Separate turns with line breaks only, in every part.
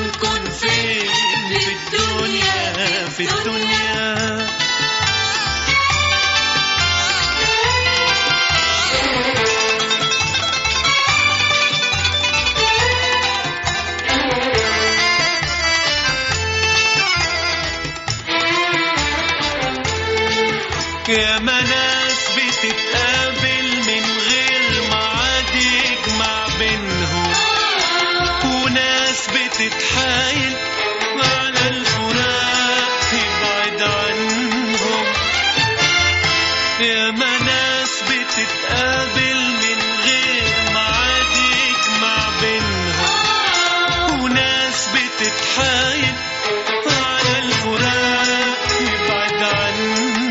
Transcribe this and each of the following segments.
هنكون فين في الدنيا في الدنيا يا ناس بتتقابل من غير ميعاد يجمع بينهم وناس بتتحايل على الفراق يبعد عنهم يا ناس بتتقابل من غير ميعاد يجمع بينهم وناس بتتحايل على الفراق يبعد عنهم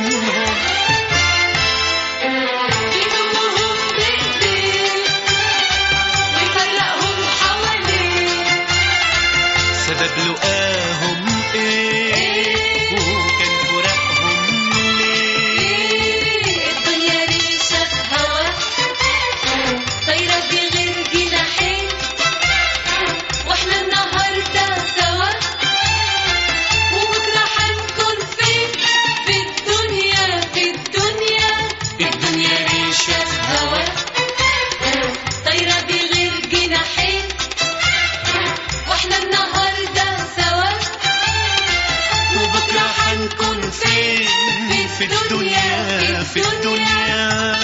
يضمهم بايديه ويفرقهم حواليه
سبب لقاهم ايه وكان فراقهم ليه
الدنيا ريشة في هوا طايرة بغير جناحين واحنا النهاردة سوا وبكرة هنكون فين في الدنيا في الدنيا الدنيا ريشة في هوا طايرة بغير جناحين واحنا النهاردة سوا
وبكرة هنكون فين في الدنيا في الدنيا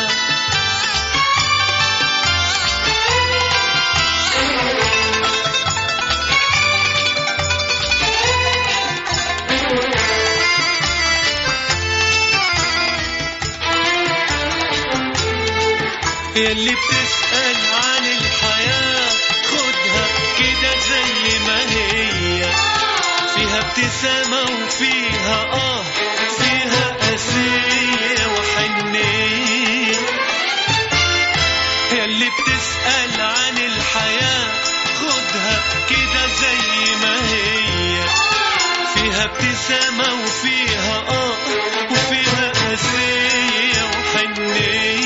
يلي بتسأل عن الحياة خدها كده زي ما هي فيها ابتسامة وفيها آه فيها قاسية وحنية يلي بتسأل عن الحياة خدها كده زي ما هي فيها ابتسامة وفيها آه وفيها قاسية وحنية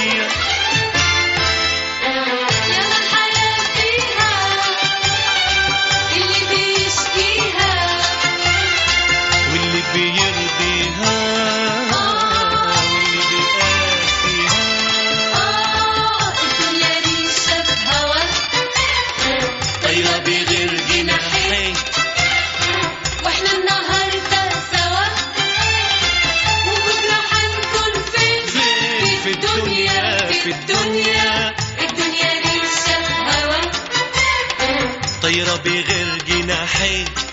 ياما الحياة فيها اللي بيشكيها
واللي بيرضيها واللي بيقاسيها
آه الدنيا ريشة في هوا
طايرة بغير جناحين
واحنا النهاردة سوا وبكرة هنكون فين
فين في الدنيا في الدنيا
الدنيا ريشة في هوا
طايرة بغير جناحين